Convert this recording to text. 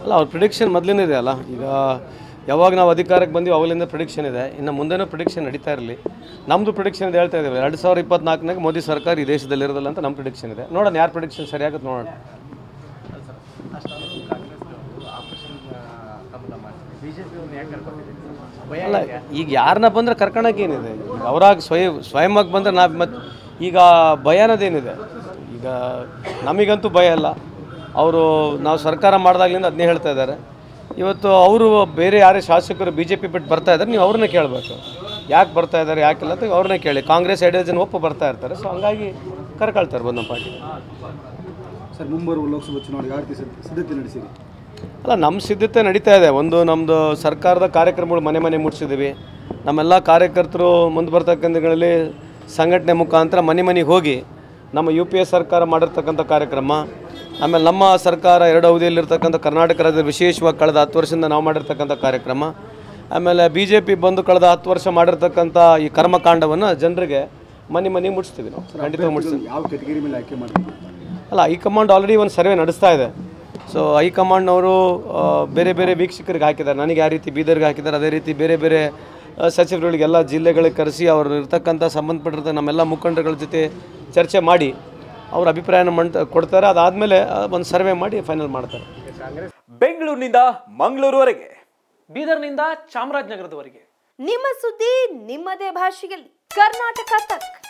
ಅಲ್ಲ ಅವ್ರ ಪ್ರಿಡಿಕ್ಷನ್ ಮೊದಲಿನ ಇದೆ ಅಲ್ಲ ಈಗ ಯಾವಾಗ ನಾವು ಅಧಿಕಾರಕ್ಕೆ ಬಂದೀವಿ ಅವಾಗಲಿಂದ ಪ್ರಿಡಿಕ್ಷನ್ ಇದೆ ಇನ್ನು ಮುಂದೆನೂ ಪ್ರಿಡಿಕ್ಷನ್ ನಡೀತಾ ಇರಲಿ ನಮ್ಮದು ಪ್ರಿಡಿಕ್ಷನ್ ಇದೆ ಹೇಳ್ತಾ ಇದ್ದೇವೆ ಎರಡು ಸಾವಿರ ಇಪ್ಪತ್ನಾಲ್ಕನಾಗ ಮೋದಿ ಸರ್ಕಾರ ಈ ದೇಶದಲ್ಲಿ ಇರೋದಿಲ್ಲ ಅಂತ ನಮ್ಮ ಪ್ರಿಡಿಕ್ಷನ್ ಇದೆ ನೋಡೋಣ ಯಾರು ಪ್ರಿಡಿಕ್ಷನ್ ಸರಿಯಾಗುತ್ತೆ ನೋಡೋಣ ಅಲ್ಲ ಈಗ ಯಾರನ್ನ ಬಂದ್ರೆ ಕರ್ಕೊಳಕ್ಕೆ ಏನಿದೆ ಈಗ ಅವರಾಗಿ ಸ್ವಯಂ ಸ್ವಯಂವಾಗಿ ಬಂದ್ರೆ ನಾವು ಮತ್ತೆ ಈಗ ಭಯ ಅನ್ನೋದೇನಿದೆ ಈಗ ನಮಗಂತೂ ಭಯ ಇಲ್ಲ ಅವರು ನಾವು ಸರ್ಕಾರ ಮಾಡಿದಾಗ್ಲಿಂದ ಅದನ್ನೇ ಹೇಳ್ತಾ ಇದ್ದಾರೆ ಇವತ್ತು ಅವರು ಬೇರೆ ಯಾರೇ ಶಾಸಕರು ಬಿ ಜೆ ಪಿ ಬಿಟ್ಟು ಬರ್ತಾ ಇದ್ದಾರೆ ನೀವು ಅವ್ರನ್ನೇ ಕೇಳಬೇಕು ಯಾಕೆ ಬರ್ತಾ ಇದ್ದಾರೆ ಯಾಕಿಲ್ಲ ಅಂತ ಅವ್ರನ್ನೇ ಕೇಳಿ ಕಾಂಗ್ರೆಸ್ ಐಡಿಯಾ ಜನ ಒಪ್ಪು ಬರ್ತಾ ಇರ್ತಾರೆ ಸೊ ಹಂಗಾಗಿ ಕರ್ಕೊಳ್ತಾರೆ ಬಂದ ಪಾರ್ಟಿ ಸರ್ ಮುಂಬರುವ ಲೋಕಸಭಾ ಚುನಾವಣೆಗೆ ಯಾವ ರೀತಿ ಸಿದ್ಧ- ಸಿದ್ಧತೆ ನಡೆಸಿರಿ ಅಲ್ಲ ನಮ್ಮ ಸಿದ್ಧತೆ ನಡೀತಾ ಇದೆ ಒಂದು ನಮ್ಮದು ಸರ್ಕಾರದ ಕಾರ್ಯಕ್ರಮಗಳು ಮನೆ ಮನೆ ಮುಟ್ಸಿದ್ದೀವಿ ನಮ್ಮೆಲ್ಲ ಕಾರ್ಯಕರ್ತರು ಮುಂದೆ ಬರ್ತಕ್ಕಂಥ ದಿನಗಳಲ್ಲಿ ಸಂಘಟನೆ ಮುಖಾಂತರ ಮನೆ ಮನೆಗೆ ಹೋಗಿ ನಮ್ಮ ಯು ಪಿ ಎ ಸರ್ಕಾರ ಮಾಡಿರ್ತಕ್ಕಂಥ ಕಾರ್ಯಕ್ರಮ ಆಮೇಲೆ ನಮ್ಮ ಸರ್ಕಾರ ಎರಡು ಅವಧಿಯಲ್ಲಿರ್ತಕ್ಕಂಥ ಕರ್ನಾಟಕ ರಾಜ್ಯದ ವಿಶೇಷವಾಗಿ ಕಳೆದ ಹತ್ತು ವರ್ಷದಿಂದ ನಾವು ಮಾಡಿರ್ತಕ್ಕಂಥ ಕಾರ್ಯಕ್ರಮ ಆಮೇಲೆ ಬಿ ಜೆ ಪಿ ಬಂದು ಕಳೆದ ಹತ್ತು ವರ್ಷ ಮಾಡಿರ್ತಕ್ಕಂಥ ಈ ಕರ್ಮಕಾಂಡವನ್ನು ಜನರಿಗೆ ಮನೆ ಮನೆಗೆ ಮುಟ್ಸ್ತೀವಿ ನಾವು ಖಂಡಿತ ಮುಟ್ಸ್ತೀವಿ ಯಾವ ಕೆಟಗರಿ ಮೇಲೆ ಆಯ್ಕೆ ಮಾಡ್ತೀವಿ ಅಲ್ಲ ಹೈಕಮಾಂಡ್ ಆಲ್ರೆಡಿ ಒಂದು ಸರ್ವೆ ನಡೆಸ್ತಾ ಇದೆ ಸೊ ಹೈಕಮಾಂಡ್ನವರು ಆ, ಬೇರೆ ಬೇರೆ ವೀಕ್ಷಕರಿಗೆ ಹಾಕಿದ್ದಾರೆ ನನಗೆ ಯಾವ ರೀತಿ ಬೀದರ್ಗೆ ಹಾಕಿದ್ದಾರೆ ಅದೇ ರೀತಿ ಬೇರೆ ಬೇರೆ ಆ, ಸಚಿವರುಗಳಿಗೆ ಎಲ್ಲ ಜಿಲ್ಲೆಗಳಿಗೆ ಕರೆಸಿ ಅವರು ಇರ್ತಕ್ಕಂಥ ಸಂಬಂಧಪಟ್ಟಿರ್ತ ನಮ್ಮೆಲ್ಲ ಮುಖಂಡರುಗಳ ಜೊತೆ ಚರ್ಚೆ ಮಾಡಿ ಅವ್ರ ಅಭಿಪ್ರಾಯನ ಮಂಡ ಕೊಡ್ತಾರೆ ಅದಾದಮೇಲೆ ಒಂದು ಸರ್ವೆ ಮಾಡಿ ಫೈನಲ್ ಮಾಡ್ತಾರೆ ಬೆಂಗಳೂರಿನಿಂದ ಮಂಗಳೂರುವರೆಗೆ ಬೀದರ್ನಿಂದ ಚಾಮರಾಜನಗರದವರೆಗೆ ನಿಮ್ಮ ಸುದ್ದಿ ನಿಮ್ಮದೇ ಭಾಷೆಯಲ್ಲಿ ಕರ್ನಾಟಕ ತಕ್